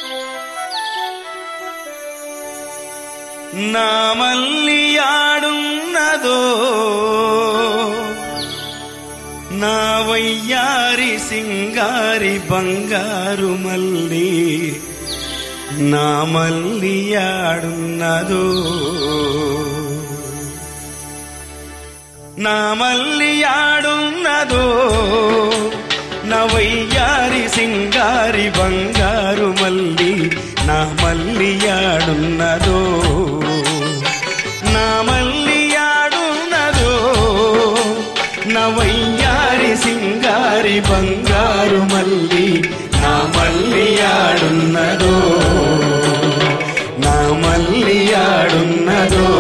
నా మల్లియాడున్నదో నా వయ్యారి సింగారి బంగారు మల్లి నా మల్లియాడున్నదో నా మల్లియాడున్నదో నా వయ్యారి సింగారి బంగారు మల్లి నా మల్లియాడున్నదో నా మల్లియాడున్నదో నా వయ్యారి సింగారి బంగారు మల్లి నా మల్లియాడున్నదో నా మల్లియాడున్నదో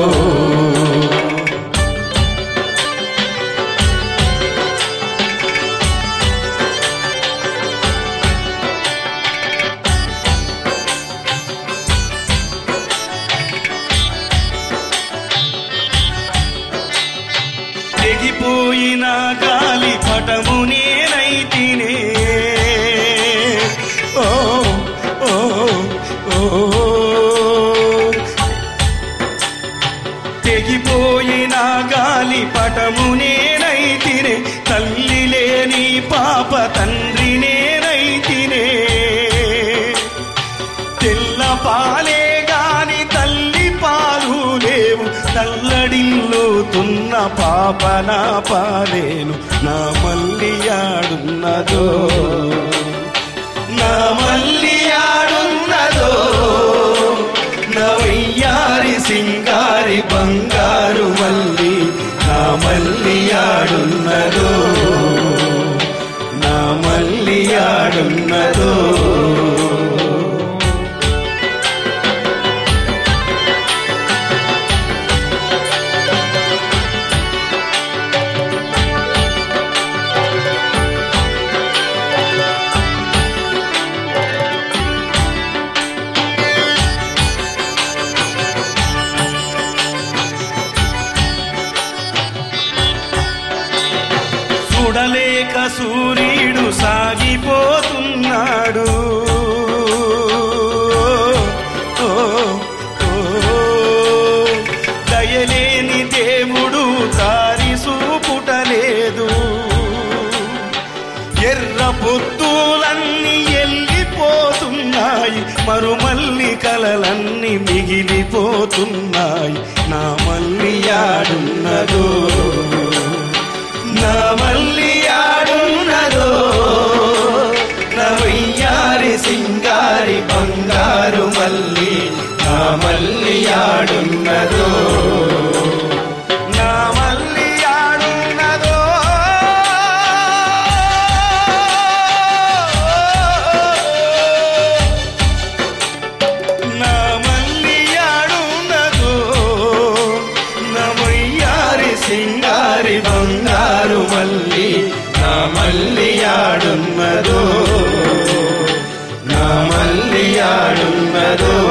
తెగిపోయిన గాలి పటము నేనైతినే ఓ ఓ ఓ తెగిపోయిన గాలి పటము నేనైతినే తల్లి లేని పాప తండ్రి నేనైతినే తెల్ల పాలే గాని తల్లి పాలు లేవు తల్లడిల్లుతున్న పాప నా పాలేను నా మల్లియాడున్నదో నా మల్లియాడున్నదో నా వయ్యారి సింగారి బంగారు మల్లి నా మల్లియాడున్నదో నా మల్లియాడున్నదో చూడలేక సూర్యుడు సాగిపోతున్నాడు ఓ, ఓ, దయలేని దేవుడు దారి చూపుటలేదు ఎర్ర పొత్తులన్నీ ఎల్లిపోతున్నాయి మరుమల్లి కలలన్నీ మిగిలిపోతున్నాయి నా మల్లి ఆడున్నదో నా మల్లి ఆడున్నదో నా వయ్యారి సింగారి బంగారు మల్లి నా మల్లి ఆడున్నదో నా మల్లి ఆడున్నదో నా మల్లి ఆడున్నదో నా వయ్యారి సింగారి బంగారు మల్లి నా మల్లి ఆడున్నదో నా మల్లి ఆడున్నదో